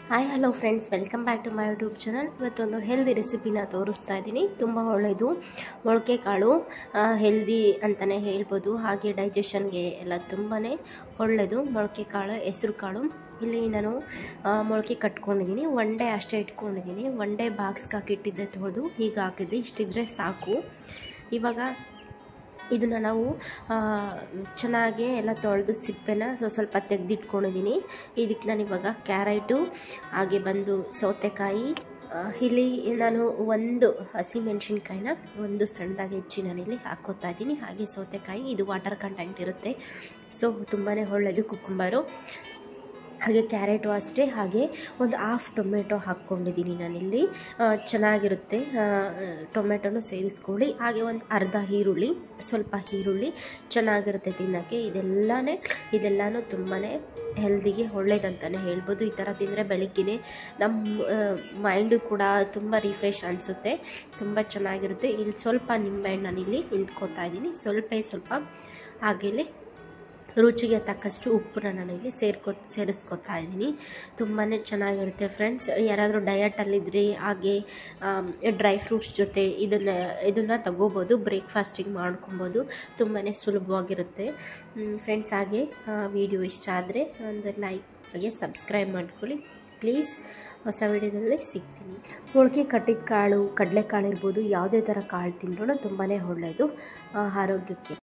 hi hello friends welcome back to my YouTube channel ಇವತ್ತೊಂದು healthy ರೆಸಿಪಿನ ತೋರಿಸ್ತಾ ಇದ್ದೀನಿ ತುಂಬ ಒಳ್ಳೆಯದು ಮೊಳಕೆ ಕಾಳು ಹೆಲ್ದಿ ಅಂತಲೇ ಹೇಳ್ಬೋದು ಹಾಗೆ ಡೈಜೆಷನ್ಗೆ ಎಲ್ಲ ತುಂಬಾ ಒಳ್ಳೆಯದು ಮೊಳಕೆ ಕಾಳು ಹೆಸ್ರು ಕಾಳು ಇಲ್ಲಿ ನಾನು ಆ, ಮೊಳಕೆ ಕಟ್ಕೊಂಡಿದ್ದೀನಿ ಒನ್ ಡೇ ಅಷ್ಟೇ ಇಟ್ಕೊಂಡಿದ್ದೀನಿ ಒನ್ ಡೇ ಬಾಕ್ಸ್ಗೆ ಹಾಕಿಟ್ಟಿದ್ದೆ ತೊಳೆದು ಹೀಗೆ ಹಾಕಿದ್ದೆ ಇಷ್ಟಿದ್ರೆ ಸಾಕು ಇವಾಗ ಇದನ್ನು ನಾವು ಆ, ಚೆನ್ನಾಗಿ ಎಲ್ಲ ತೊಳೆದು ಸಿಪ್ಪೆನ ಸ್ವಲ್ಪ ಸ್ವಲ್ಪ ತೆಗೆದಿಟ್ಕೊಂಡಿದ್ದೀನಿ ಇದಕ್ಕೆ ನಾನು ಇವಾಗ ಕ್ಯಾರೆಟು ಹಾಗೆ ಬಂದು ಸೌತೆಕಾಯಿ ಆ, ಇಲ್ಲಿ ನಾನು ಒಂದು ಹಸಿಮೆಣ್ಸಿನ್ಕಾಯಿನ ಒಂದು ಸಣ್ಣದಾಗಿ ಹೆಚ್ಚಿ ನಾನಿಲ್ಲಿ ಹಾಕ್ಕೋತಾ ಇದ್ದೀನಿ ಹಾಗೆ ಸೌತೆಕಾಯಿ ಇದು ವಾಟರ್ ಕಂಟೆಂಟ್ ಇರುತ್ತೆ ಸೊ ತುಂಬಾ ಒಳ್ಳೆಯದು ಕುಕ್ಕುಂಬರು ಹಾಗೆ ಕ್ಯಾರೆಟು ಅಷ್ಟೇ ಹಾಗೆ ಒಂದು ಹಾಫ್ ಟೊಮೆಟೊ ಹಾಕ್ಕೊಂಡಿದ್ದೀನಿ ನಾನಿಲ್ಲಿ ಆ, ಚೆನ್ನಾಗಿರುತ್ತೆ ಟೊಮೆಟೊನು ಸೇರಿಸ್ಕೊಳ್ಳಿ ಹಾಗೆ ಒಂದು ಅರ್ಧ ಈರುಳ್ಳಿ ಸ್ವಲ್ಪ ಈರುಳ್ಳಿ ಚೆನ್ನಾಗಿರುತ್ತೆ ತಿನ್ನೋಕ್ಕೆ ಇದೆಲ್ಲನೇ ಇದೆಲ್ಲನೂ ತುಂಬಾ ಹೆಲ್ದಿಗೆ ಒಳ್ಳೇದಂತಲೇ ಹೇಳ್ಬೋದು ಈ ಥರ ತಿಂದರೆ ಬೆಳಗ್ಗೆನೇ ನಮ್ಮ ಮೈಂಡು ಕೂಡ ತುಂಬ ರಿಫ್ರೆಶ್ ಅನಿಸುತ್ತೆ ತುಂಬ ಚೆನ್ನಾಗಿರುತ್ತೆ ಇಲ್ಲಿ ಸ್ವಲ್ಪ ನಿಂಬೆಹಣ್ಣು ನಾನಿಲ್ಲಿ ಹಿಂಡ್ಕೋತಾ ಇದ್ದೀನಿ ಸ್ವಲ್ಪ ಸ್ವಲ್ಪ ಹಾಗೆ ಇಲ್ಲಿ ರುಚಿಗೆ ತಕ್ಕಷ್ಟು ಉಪ್ಪನ್ನ ನಾನು ಇಲ್ಲಿ ಸೇರ್ಕೊ ಸೇರಿಸ್ಕೊತಾ ಇದ್ದೀನಿ ತುಂಬಾ ಚೆನ್ನಾಗಿರುತ್ತೆ ಫ್ರೆಂಡ್ಸ್ ಯಾರಾದರೂ ಡಯಟಲ್ಲಿದ್ದರೆ ಹಾಗೆ ಡ್ರೈ ಫ್ರೂಟ್ಸ್ ಜೊತೆ ಇದನ್ನು ಇದನ್ನು ತಗೋಬೋದು ಬ್ರೇಕ್ಫಾಸ್ಟಿಗೆ ಮಾಡ್ಕೊಬೋದು ತುಂಬಾ ಸುಲಭವಾಗಿರುತ್ತೆ ಫ್ರೆಂಡ್ಸ್ ಹಾಗೆ ವಿಡಿಯೋ ಇಷ್ಟ ಆದರೆ ಒಂದು ಲೈಕ್ ಹಾಗೆ ಸಬ್ಸ್ಕ್ರೈಬ್ ಮಾಡ್ಕೊಳ್ಳಿ ಪ್ಲೀಸ್ ಹೊಸ ವಿಡಿಯೋದಲ್ಲಿ ಸಿಗ್ತೀನಿ ಮೊಳಕೆ ಕಟ್ಟಿದ ಕಾಳು ಕಡಲೆಕಾಳು ಇರ್ಬೋದು ಯಾವುದೇ ಥರ ಕಾಳು ತಿಂದ್ರೂ ತುಂಬಾ ಒಳ್ಳೆಯದು ಆ, ಆರೋಗ್ಯಕ್ಕೆ